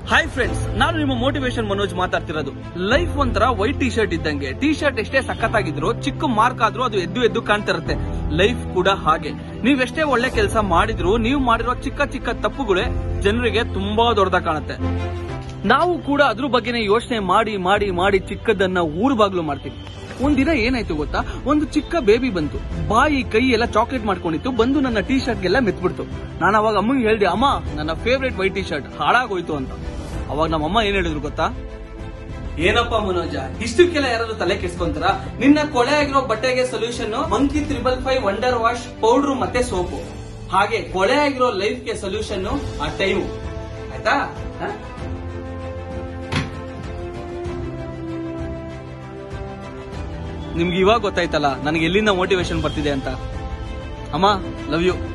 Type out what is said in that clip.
Hi friends ನಾನು ನಿಮ್ಮ motivation Manoj ಮಾತಾಡ್ತಿರೋದು ಲೈಫ್ ಒಂಥರ ವೈಟ್ ಟಿ ಶರ್ಟ್ ಇದ್ದಂಗೆ ಟಿ ಶರ್ಟ್ ಎಷ್ಟೇ ಸಖತ್ತಾಗಿದ್ರು ಚಿಕ್ಕ ಮಾರ್ಕ್ ಆದ್ರೂ ಅದು ಎದ್ದು ಎದ್ದು ಕಾಣ್ತಿರುತ್ತೆ ಲೈಫ್ ಕೂಡ ಹಾಗೆ ನೀವೆಷ್ಟೇ ಒಳ್ಳೆ ಕೆಲಸ ಮಾಡಿದ್ರು ನೀವು ಮಾಡಿರೋ ಚಿಕ್ಕ ಚಿಕ್ಕ ತಪ್ಪುಗಳೇ ಜನರಿಗೆ ತುಂಬಾ ದೊಡ್ಡದಾಗಿ ಕಾಣುತ್ತೆ ನಾವು ಕೂಡ ಅದ್ರ ಬಗ್ಗೆನೇ ಯೋಚನೆ ಮಾಡಿ ಮಾಡಿ ಮಾಡಿ ಚಿಕ್ಕದನ್ನ ಊರು ಬಾಗ್ಲು ಮಾಡ್ತೀವಿ ಒಂದಿನ ಏನಾಯ್ತು ಗೊತ್ತಾ ಒಂದು ಚಿಕ್ಕ ಬೇಬಿ ಬಂತು ಬಾಯಿ ಕೈ ಎಲ್ಲ ಚಾಕ್ಲೇಟ್ ಮಾಡ್ಕೊಂಡಿತ್ತು ಬಂದು ನನ್ನ ಟೀ ಶರ್ಟ್ಗೆಲ್ಲ ಮೆತ್ಬಿಡ್ತು ನಾನು ಅವಾಗ ಅಮ್ಮಂಗೆ ಹೇಳ್ದೆ ಅಮ್ಮ ನನ್ನ ಫೇವ್ರೇಟ್ ವೈಟ್ ಟಿ ಶರ್ಟ್ ಹಾಳಾಗೋಯ್ತು ಅಂತ ಅವಾಗ ನಮ್ಮ ಅಮ್ಮ ಏನ್ ಹೇಳಿದ್ರು ಗೊತ್ತಾ ಏನಪ್ಪ ಮನೋಜ ಇಷ್ಟಕ್ಕೆಲ್ಲ ಯಾರಾದ್ರೂ ತಲೆ ಕೆಡ್ಸ್ಕೊಂತಾರ ನಿನ್ನ ಕೊಳೆ ಆಗಿರೋ ಬಟ್ಟೆಗೆ solution monkey triple five wonder wash powder ಮತ್ತೆ ಸೋಪು ಹಾಗೆ ಕೊಳೆ ಆಗಿರೋ ಲೈಫ್ಗೆ ಸೊಲ್ಯೂಷನ್ ಆ ಟೈಮು ಆಯ್ತಾ ಹ? ನಿಮ್ಗೆ ಇವಾಗ ಗೊತ್ತಾಯ್ತಲ್ಲ ನನಗೆ ಎಲ್ಲಿಂದ ಮೋಟಿವೇಶನ್ ಬರ್ತಿದೆ ಅಂತ ಅಮ್ಮ ಲವ್ ಯು